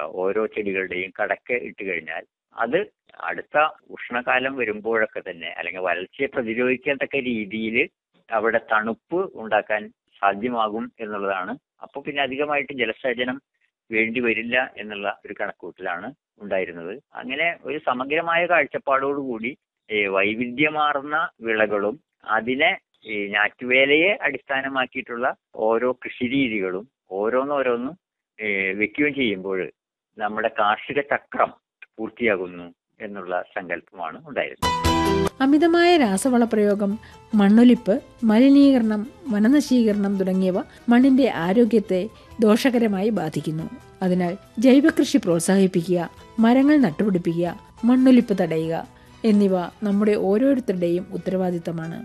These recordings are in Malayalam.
ഓരോ ചെടികളുടെയും കടക്ക് ഇട്ട് കഴിഞ്ഞാൽ അത് അടുത്ത ഉഷ്ണകാലം വരുമ്പോഴൊക്കെ തന്നെ അല്ലെങ്കിൽ വരൾച്ചയെ പ്രതിരോധിക്കത്തക്ക രീതിയിൽ അവിടെ തണുപ്പ് ഉണ്ടാക്കാൻ സാധ്യമാകും എന്നുള്ളതാണ് അപ്പോൾ പിന്നെ അധികമായിട്ട് ജലസേചനം വേണ്ടി വരില്ല എന്നുള്ള ഒരു കണക്കൂട്ടലാണ് ഉണ്ടായിരുന്നത് അങ്ങനെ ഒരു സമഗ്രമായ കാഴ്ചപ്പാടോടുകൂടി ഈ വൈവിധ്യമാർന്ന വിളകളും അതിനെ ഈ ഞാറ്റുവേലയെ അടിസ്ഥാനമാക്കിയിട്ടുള്ള ഓരോ കൃഷിരീതികളും ഓരോന്നോരോന്നും ഏ, വെക്കുകയും ചെയ്യുമ്പോൾ നമ്മുടെ കാർഷിക ചക്രം പൂർത്തിയാകുന്നു എന്നുള്ള സങ്കല്പമാണ് ഉണ്ടായിരുന്നത് അമിതമായ രാസവള പ്രയോഗം മണ്ണൊലിപ്പ് മലിനീകരണം വനനശീകരണം തുടങ്ങിയവ മണ്ണിന്റെ ആരോഗ്യത്തെ ദോഷകരമായി ബാധിക്കുന്നു അതിനാൽ ജൈവകൃഷി പ്രോത്സാഹിപ്പിക്കുക മരങ്ങൾ നട്ടുപിടിപ്പിക്കുക മണ്ണൊലിപ്പ് തടയുക എന്നിവ നമ്മുടെ ഓരോരുത്തരുടെയും ഉത്തരവാദിത്തമാണ്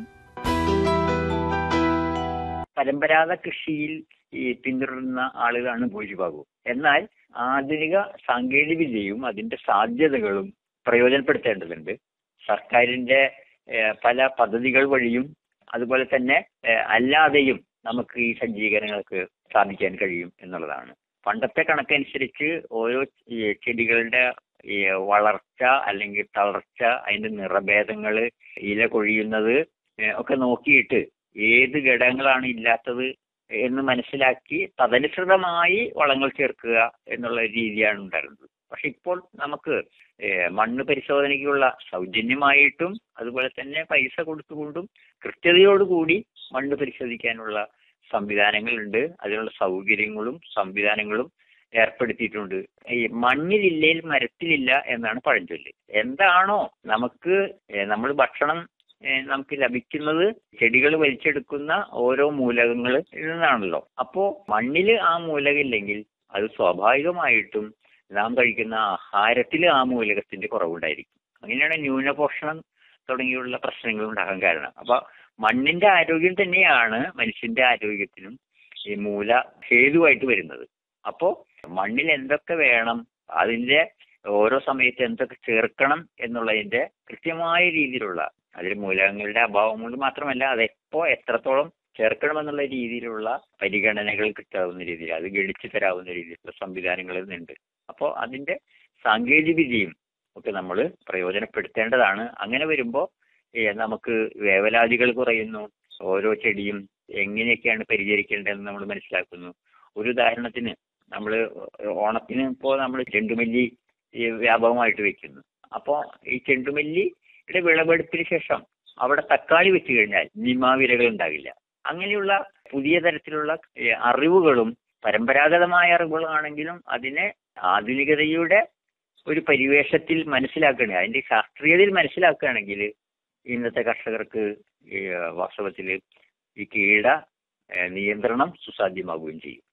പരമ്പരാഗത കൃഷിയിൽ ഈ പിന്തുടരുന്ന ആളുകളാണ് ഭൂരിഭാഗവും എന്നാൽ ആധുനിക സാങ്കേതിക വിദ്യയും അതിന്റെ സാധ്യതകളും പ്രയോജനപ്പെടുത്തേണ്ടതുണ്ട് സർക്കാരിന്റെ ഏഹ്, പല പദ്ധതികൾ വഴിയും അതുപോലെ തന്നെ ഏഹ്, അല്ലാതെയും നമുക്ക് ഈ സജ്ജീകരണങ്ങൾക്ക് സാധിക്കാൻ കഴിയും എന്നുള്ളതാണ് പണ്ടത്തെ കണക്കനുസരിച്ച് ഓരോ ഈ ചെടികളുടെ ഈ വളർച്ച അല്ലെങ്കിൽ തളർച്ച അതിന്റെ നിറഭേദങ്ങള് ഇല കൊഴിയുന്നത് ഏഹ്, ഒക്കെ നോക്കിയിട്ട് ഏത് ഘടകങ്ങളാണ് ഇല്ലാത്തത് എന്ന് മനസ്സിലാക്കി തദനുസൃതമായി വളങ്ങൾ ചേർക്കുക എന്നുള്ള രീതിയാണ് ഉണ്ടായിരുന്നത് പക്ഷെ ഇപ്പോൾ നമുക്ക് ഏഹ്, മണ്ണ് പരിശോധനയ്ക്കുള്ള സൗജന്യമായിട്ടും അതുപോലെ തന്നെ പൈസ കൊടുത്തുകൊണ്ടും കൃത്യതയോടുകൂടി മണ്ണ് പരിശോധിക്കാനുള്ള സംവിധാനങ്ങളുണ്ട് അതിനുള്ള സൗകര്യങ്ങളും സംവിധാനങ്ങളും ഏർപ്പെടുത്തിയിട്ടുണ്ട് ഈ മണ്ണിലില്ലേൽ മരത്തിലില്ല എന്നാണ് പഴഞ്ചൊല്ല് എന്താണോ നമുക്ക് നമ്മൾ ഭക്ഷണം ഏഹ് നമുക്ക് ലഭിക്കുന്നത് ചെടികൾ വലിച്ചെടുക്കുന്ന ഓരോ മൂലകങ്ങളിൽ നിന്നാണല്ലോ അപ്പോ മണ്ണില് ആ മൂലകം ഇല്ലെങ്കിൽ അത് സ്വാഭാവികമായിട്ടും നാം കഴിക്കുന്ന ആഹാരത്തിൽ ആ മൂലകത്തിന്റെ കുറവുണ്ടായിരിക്കും അങ്ങനെയാണ് ന്യൂനപോഷണം തുടങ്ങിയുള്ള പ്രശ്നങ്ങൾ ഉണ്ടാകാൻ കാരണം അപ്പൊ മണ്ണിന്റെ ആരോഗ്യം തന്നെയാണ് മനുഷ്യന്റെ ആരോഗ്യത്തിനും ഈ മൂല ഹേതുവായിട്ട് വരുന്നത് അപ്പോ മണ്ണിൽ എന്തൊക്കെ വേണം അതിന്റെ ഓരോ സമയത്ത് എന്തൊക്കെ ചേർക്കണം എന്നുള്ളതിന്റെ കൃത്യമായ രീതിയിലുള്ള അതിൽ മൂലകങ്ങളുടെ അഭാവം കൊണ്ട് മാത്രമല്ല അത് എപ്പോ എത്രത്തോളം ചേർക്കണമെന്നുള്ള രീതിയിലുള്ള പരിഗണനകൾ കിട്ടാവുന്ന രീതിയിൽ അത് ഗണിച്ചു തരാവുന്ന രീതിയിലുള്ള സംവിധാനങ്ങൾ ഇന്നുണ്ട് അപ്പോൾ അതിന്റെ സാങ്കേതിക വിദ്യയും ഒക്കെ നമ്മൾ പ്രയോജനപ്പെടുത്തേണ്ടതാണ് അങ്ങനെ വരുമ്പോൾ നമുക്ക് വേവലാതികൾ കുറയുന്നു ഓരോ ചെടിയും എങ്ങനെയൊക്കെയാണ് പരിചരിക്കേണ്ടതെന്ന് നമ്മൾ മനസ്സിലാക്കുന്നു ഒരു ഉദാഹരണത്തിന് നമ്മൾ ഓണത്തിന് ഇപ്പോൾ നമ്മൾ ചെണ്ടുമല്ലി ഈ വ്യാപകമായിട്ട് വെക്കുന്നു അപ്പോൾ ഈ ചെണ്ടുമല്ലിയുടെ വിളവെടുപ്പിന് ശേഷം അവിടെ തക്കാളി വെച്ച് കഴിഞ്ഞാൽ നിമാവിരകൾ ഉണ്ടാകില്ല അങ്ങനെയുള്ള പുതിയ തരത്തിലുള്ള ഈ അറിവുകളും പരമ്പരാഗതമായ അറിവുകളാണെങ്കിലും അതിനെ ആധുനികതയുടെ ഒരു പരിവേഷത്തിൽ മനസ്സിലാക്കുകയാണ് അതിന്റെ ശാസ്ത്രീയതയിൽ മനസ്സിലാക്കുകയാണെങ്കിൽ ഇന്നത്തെ കർഷകർക്ക് ഈ വാസ്തവത്തിൽ ഈ കീട ഏഹ്, നിയന്ത്രണം സുസാധ്യമാവുകയും ചെയ്യും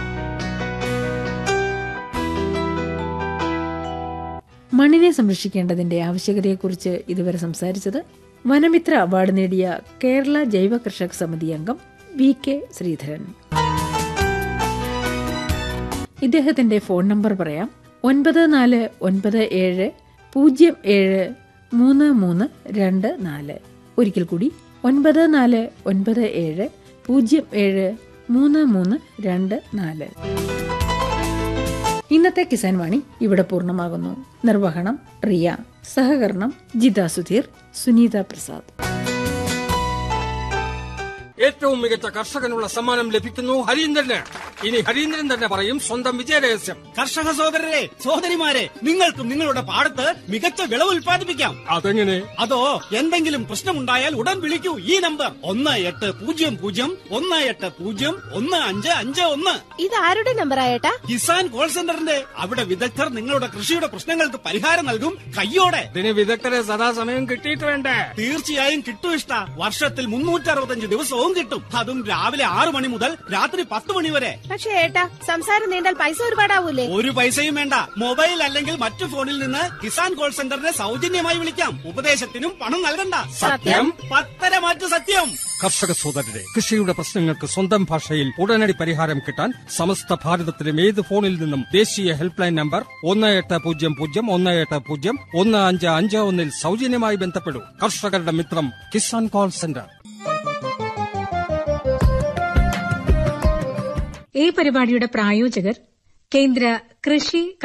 മണ്ണിനെ സംരക്ഷിക്കേണ്ടതിന്റെ ആവശ്യകതയെക്കുറിച്ച് ഇതുവരെ സംസാരിച്ചത് വനമിത്ര അവാർഡ് നേടിയ കേരള ജൈവ കർഷക സമിതി അംഗം വി കെ ശ്രീധരൻ ഇദ്ദേഹത്തിന്റെ ഫോൺ നമ്പർ പറയാം ഒൻപത് നാല് ഒൻപത് ഏഴ് പൂജ്യം ഏഴ് മൂന്ന് മൂന്ന് രണ്ട് നാല് ഒരിക്കൽ കൂടി ഒൻപത് നാല് ഒൻപത് ഏഴ് പൂജ്യം ഏഴ് മൂന്ന് മൂന്ന് രണ്ട് നാല് ഇന്നത്തെ കിസാൻ വാണി ഇവിടെ പൂർണ്ണമാകുന്നു നിർവഹണം റിയ സഹകരണം ജിത സുധീർ സുനീത പ്രസാദ് ഏറ്റവും മികച്ച കർഷകനുള്ള സമ്മാനം ലഭിക്കുന്നു ഹരീന്ദ്രന് ഇനി ഹരീന്ദ്രൻ തന്നെ പറയും സ്വന്തം വിജയരഹസ്യം കർഷക സഹോദരരെ സഹോദരിമാരെ നിങ്ങൾക്കും നിങ്ങളുടെ പാടത്ത് മികച്ച വിളവ് ഉൽപ്പാദിപ്പിക്കാം അതെങ്ങനെ അതോ എന്തെങ്കിലും പ്രശ്നമുണ്ടായാൽ ഉടൻ വിളിക്കൂ ഈ നമ്പർ ഒന്ന് എട്ട് പൂജ്യം പൂജ്യം ഒന്ന് എട്ട് പൂജ്യം ഒന്ന് അഞ്ച് അഞ്ച് ഒന്ന് ഇത് ആരുടെ നമ്പർ ആയേട്ടാ കിസാൻ കോൾ സെന്ററിന്റെ അവിടെ വിദഗ്ധർ നിങ്ങളുടെ കൃഷിയുടെ പ്രശ്നങ്ങൾക്ക് പരിഹാരം നൽകും കയ്യോടെ ഇതിന് വിദഗ്ധരെ സദാസമയം കിട്ടിയിട്ട് വേണ്ടേ തീർച്ചയായും കിട്ടും ഇഷ്ട വർഷത്തിൽ മുന്നൂറ്റി അറുപത്തഞ്ച് ദിവസവും കിട്ടും അതും രാവിലെ ആറു മണി മുതൽ രാത്രി പത്ത് മണി വരെ പക്ഷേ ഏട്ടാ സംസാരം നീണ്ടാൽ പൈസ ഒരുപാടാവൂലേ ഒരു പൈസയും വേണ്ട മൊബൈൽ അല്ലെങ്കിൽ മറ്റു ഫോണിൽ നിന്ന് കിസാൻ കോൾ സെന്ററിനെ സൗജന്യമായി വിളിക്കാം ഉപദേശത്തിനും പണം നൽകണ്ട സത്യം? പത്തര മാറ്റു സത്യം കർഷക സോദരരെ കൃഷിയുടെ പ്രശ്നങ്ങൾക്ക് സ്വന്തം ഭാഷയിൽ ഉടനടി പരിഹാരം കിട്ടാൻ സമസ്ത ഭാരതത്തിലും ഏത് ഫോണിൽ നിന്നും ദേശീയ ഹെൽപ്പ് ലൈൻ നമ്പർ ഒന്ന് എട്ട് പൂജ്യം പൂജ്യം ഒന്ന് എട്ട് പൂജ്യം ഒന്ന് അഞ്ച് അഞ്ച് ഒന്നിൽ സൗജന്യമായി ബന്ധപ്പെടൂ കർഷകരുടെ മിത്രം കിസാൻ കോൾ സെന്റർ ഈ പരിപാടിയുടെ പ്രായോജകർ കേന്ദ്ര കൃഷി